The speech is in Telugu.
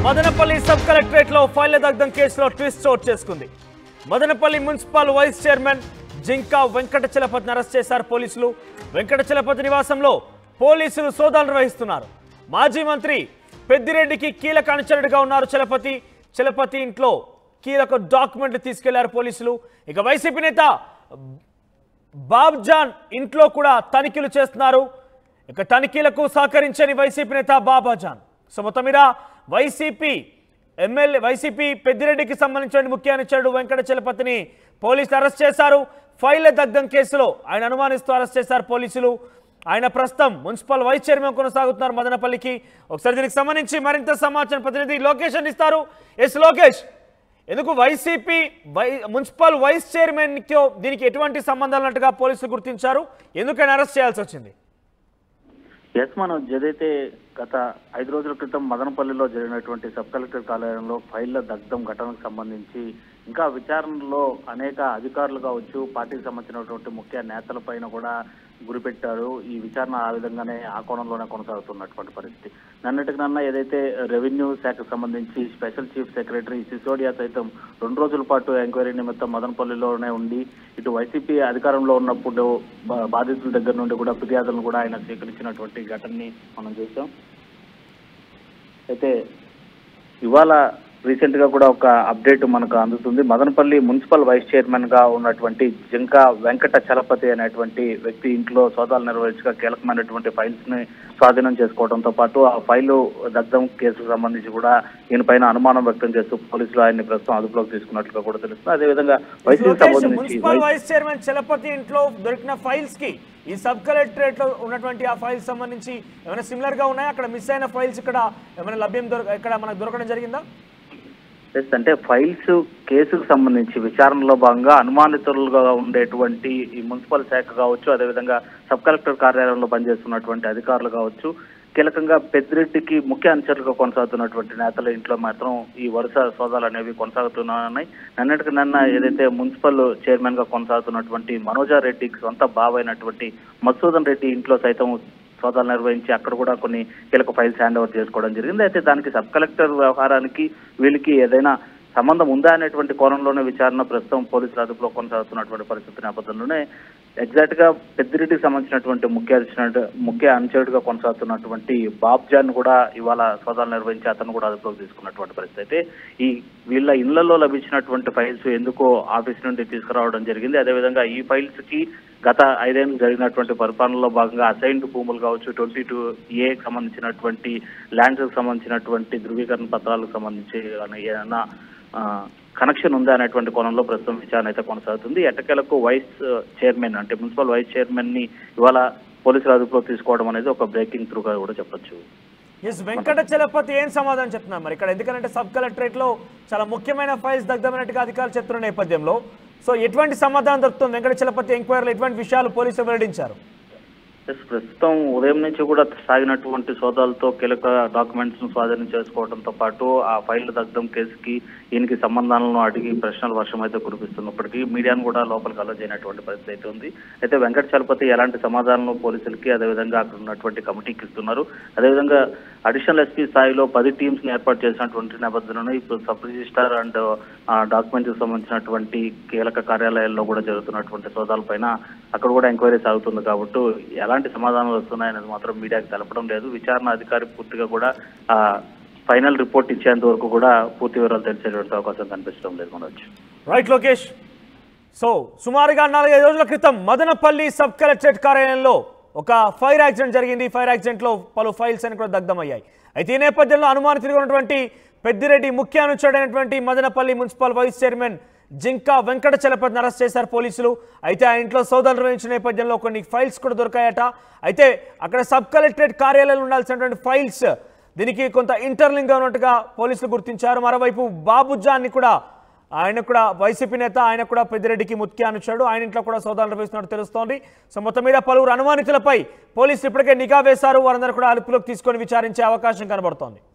మదనపల్లి సబ్ కలెక్టరేట్ లో ఫైళ్ల దగ్ధం కేసులో ట్విస్ట్ చోటు చేసుకుంది Madanapalle municipal vice chairman Jinka Venkata చలపతిని అరెస్ట్ చేశారు పోలీసులు వెంకట చలపతి నివాసంలో పోలీసులు సోదాలు నిర్వహిస్తున్నారు మాజీ మంత్రి పెద్దిరెడ్డికి కీలక అనుచరుడిగా ఉన్నారు చలపతి చలపతి ఇంట్లో కీలక డాక్యుమెంట్లు తీసుకెళ్లారు పోలీసులు ఇక వైసీపీ నేత బాబ్జాన్ ఇంట్లో కూడా తనిఖీలు చేస్తున్నారు ఇక తనిఖీలకు సహకరించని వైసీపీ నేత బాబాజాన్ సో మొత్తం మీద వైసీపీ ఎమ్మెల్యే వైసీపీ పెద్దిరెడ్డికి సంబంధించిన ముఖ్య అనుచరుడు వెంకట చలపతిని పోలీసులు అరెస్ట్ చేశారు ఫైళ్ల దగ్ధం కేసులో ఆయన అనుమానిస్తూ అరెస్ట్ చేశారు పోలీసులు ఆయన ప్రస్తుతం మున్సిపల్ వైస్ చైర్మన్ కొనసాగుతున్నారు మదనపల్లికి ఒకసారి దీనికి సంబంధించి మరింత సమాచారం ప్రతినిధి లోకేష్ అందిస్తారు ఎస్ లోకేష్ ఎందుకు వైసీపీ వై మున్సిపల్ వైస్ చైర్మన్కి దీనికి ఎటువంటి సంబంధాలు ఉన్నట్టుగా పోలీసులు గుర్తించారు ఎందుకని అరెస్ట్ చేయాల్సి వచ్చింది ఎస్ మనం ఏదైతే గత ఐదు రోజుల క్రితం మదనపల్లిలో జరిగినటువంటి సబ్ కలెక్టర్ కార్యాలయంలో ఫైళ్ల దగ్ధం ఘటనకు సంబంధించి ఇంకా విచారణలో అనేక అధికారులు కావచ్చు పార్టీకి సంబంధించినటువంటి ముఖ్య నేతల పైన కూడా గురిపెట్టారు ఈ విచారణ ఆ విధంగానే ఆ కోణంలోనే కొనసాగుతున్నటువంటి పరిస్థితి నన్నటికి నన్న ఏదైతే రెవెన్యూ శాఖకు సంబంధించి స్పెషల్ చీఫ్ సెక్రటరీ సిసోడియా సైతం రెండు రోజుల పాటు ఎంక్వైరీ నిమిత్తం మదనపల్లిలోనే ఉండి ఇటు వైసీపీ అధికారంలో ఉన్నప్పుడు బా- బాధితుల దగ్గర నుండి కూడా ఫిర్యాదులను కూడా ఆయన స్వీకరించినటువంటి ఘటనని మనం చూసాం అయితే ఇవాళ రీసెంట్ గా కూడా ఒక అప్డేట్ మనకు అందుతుంది మదనపల్లి మున్సిపల్ వైస్ చైర్మన్ గా ఉన్నటువంటి జింకా వెంకట చలపతి అనేటువంటి వ్యక్తి ఇంట్లో సోదాలు నిర్వహించగా కీలకమైనటువంటి ఫైల్స్ ని స్వాధీనం చేసుకోవడంతో పాటు ఆ ఫైలు దగ్ధం కేసుకు సంబంధించి కూడా ఈయనపైన అనుమానం వ్యక్తం చేస్తూ పోలీసులు ఆయన్ని ప్రస్తుతం అదుపులోకి తీసుకున్నట్లుగా కూడా తెలుస్తుంది అదేవిధంగా వైసీపీ లోకేష్, సంబంధించి మున్సిపల్ వైస్ చైర్మన్ చలపతి ఇంట్లో దొరికిన ఫైల్స్ కి ఈ సబ్ కలెక్టరేట్ లో ఉన్నటువంటి ఆ ఫైల్స్ సంబంధించి ఏమైనా సిమిలర్ గా ఉన్నాయా అక్కడ మిస్ అయిన ఫైల్స్ ఇక్కడ ఏమైనా లభ్యం దొరక ఇక్కడ మనకు దొరకడం జరిగిందా ఎస్ అంటే ఫైల్స్ కేసుకు సంబంధించి విచారణలో భాగంగా అనుమానితులుగా ఉండేటువంటి ఈ మున్సిపల్ శాఖ కావచ్చు అదేవిధంగా సబ్ కలెక్టర్ కార్యాలయంలో పనిచేస్తున్నటువంటి అధికారులు కావచ్చు కీలకంగా పెద్దిరెడ్డికి ముఖ్య అనుచరులుగా కొనసాగుతున్నటువంటి నేతల ఇంట్లో మాత్రం ఈ వరుస సోదాలు అనేవి కొనసాగుతున్నాయి నిన్నటికి నిన్న ఏదైతే మున్సిపల్ చైర్మన్ గా కొనసాగుతున్నటువంటి మనోజా రెడ్డికి సొంత బావైనటువంటి మసూదన్ రెడ్డి ఇంట్లో సైతం సోదాలు నిర్వహించి అక్కడ కూడా కొన్ని కీలక ఫైల్స్ హ్యాండ్ ఓవర్ చేసుకోవడం జరిగింది అయితే దానికి సబ్ కలెక్టర్ వ్యవహారానికి వీళ్ళకి ఏదైనా సంబంధం ఉందా అనేటువంటి కోణంలోనే విచారణ ప్రస్తుతం పోలీసుల అదుపులో కొనసాగుతున్నటువంటి పరిస్థితి నేపథ్యంలోనే ఎగ్జాక్ట్ గా పెద్దిరెడ్డికి సంబంధించినటువంటి ముఖ్య అధికారి- ముఖ్య అనుచరుడిగా కొనసాగుతున్నటువంటి బాబ్జాన్ కూడా ఇవాళ సోదాలు నిర్వహించి అతను కూడా అదుపులోకి తీసుకున్నటువంటి పరిస్థితి అయితే ఈ వీళ్ళ ఇళ్లలో లభించినటువంటి ఫైల్స్ ఎందుకో ఆఫీస్ నుండి తీసుకురావడం జరిగింది అదేవిధంగా ఈ ఫైల్స్ కి గత ఐదేళ్ళు జరిగినటువంటి పరిపాలనలో భాగంగా అసైన్డ్ భూములు కావచ్చు ట్వంటీ టూ ఏకి సంబంధించినటువంటి ల్యాండ్స్ కి సంబంధించినటువంటి ధృవీకరణ పత్రాలకు సంబంధించి కానీ ఏదైనా ఆ, కనెక్షన్ ఉందా అనేటువంటి కోణంలో ప్రస్తుతం విచారణ అయితే కొనసాగుతుంది ఎట్టకేలకు వైస్ చైర్మన్ అంటే మున్సిపల్ వైస్ చైర్మన్ ని ఇవాళ పోలీసుల అదుపులో తీసుకోవడం అనేది ఒక బ్రేకింగ్ త్రూగా కూడా చెప్పొచ్చు ఎస్ వెంకట చలపతి ఏం సమాధానం చెప్తున్నారు మరి ఇక్కడ ఎందుకంటే సబ్ కలెక్టరేట్ లో చాలా ముఖ్యమైన ఫైల్స్ దగ్ధమైనట్టుగా అధికారులు చెప్తున్న నేపథ్యంలో సో ఎటువంటి సమాధానం దొరుకుతుంది వెంకట చలపతి ఎంక్వైరీలో ఎటువంటి విషయాలు పోలీసులు వెల్లడించారు ఎస్, ప్రస్తుతం ఉదయం నుంచి కూడా సాగినటువంటి సోదాలతో కీలక డాక్యుమెంట్స్ ను స్వాధీనం చేసుకోవడంతో పాటు ఆ ఫైల్ దగ్ధం కేసుకి ఈయనకి సంబంధాలను అడిగి ప్రశ్నల వర్షం అయితే కురిపిస్తున్నప్పటికీ మీడియాను కూడా లోపలికి అలో చేయనటువంటి పరిస్థితి అయితే ఉంది అయితే వెంకట చలపతి ఎలాంటి సమాధానం పోలీసులకి అదేవిధంగా అక్కడ ఉన్నటువంటి కమిటీకి ఇస్తున్నారు అదేవిధంగా అడిషనల్ ఎస్పీ స్థాయిలో పది టీమ్స్ ని ఏర్పాటు చేసినటువంటి నేపథ్యంలో ఇప్పుడు సబ్ రిజిస్టార్ అండ్ డాక్యుమెంట్ కి సంబంధించినటువంటి కీలక కార్యాలయాల్లో కూడా జరుగుతున్నటువంటి సోదాల పైన అక్కడ కూడా ఎంక్వైరీ సాగుతుంది కాబట్టి ఎలాంటి సమాధానాలు వస్తున్నాయనేది మాత్రం మీడియాకి తెలపడం లేదు విచారణ అధికారి పూర్తిగా కూడా ఆ ఫైనల్ రిపోర్ట్ ఇచ్చేంత వరకు కూడా పూర్తి వివరాలు తెలిసేటువంటి అవకాశం కనిపించడం లేదు మనొచ్చు రైట్ లోకేష్ సో సుమారుగా నాలుగైదు రోజుల క్రితం మదనపల్లి సబ్ కలెక్టరేట్ కార్యాలయంలో ఒక ఫైర్ యాక్సిడెంట్ జరిగింది ఫైర్ యాక్సిడెంట్లో పలు ఫైల్స్ అని కూడా దగ్ధమయ్యాయి అయితే ఈ నేపథ్యంలో అనుమానితులుగా ఉన్నటువంటి పెద్దిరెడ్డి ముఖ్య అనుచరుడైనటువంటి Madanapalle municipal vice chairman Jinka Venkata చలపతిని అరెస్ట్ చేశారు పోలీసులు అయితే ఆ ఇంట్లో సోదాలు నిర్వహించిన నేపథ్యంలో కొన్ని ఫైల్స్ కూడా దొరికాయట అయితే అక్కడ సబ్ కలెక్టరేట్ కార్యాలయంలో ఉండాల్సినటువంటి ఫైల్స్ దీనికి కొంత ఇంటర్లింక్ గా ఉన్నట్టుగా పోలీసులు గుర్తించారు మరోవైపు బాబుజాన్ని కూడా ఆయన కూడా వైసీపీ నేత ఆయన కూడా పెద్దిరెడ్డికి ముఖ్య అనుచరుడు ఆయన ఇంట్లో కూడా సోదాలు నిర్వహిస్తున్నట్టు తెలుస్తోంది సో మొత్తం మీద పలువురు అనుమానితులపై పోలీసులు ఇప్పటికే నిఘా వేశారు వారందరూ కూడా అదుపులోకి తీసుకొని విచారించే అవకాశం కనబడుతోంది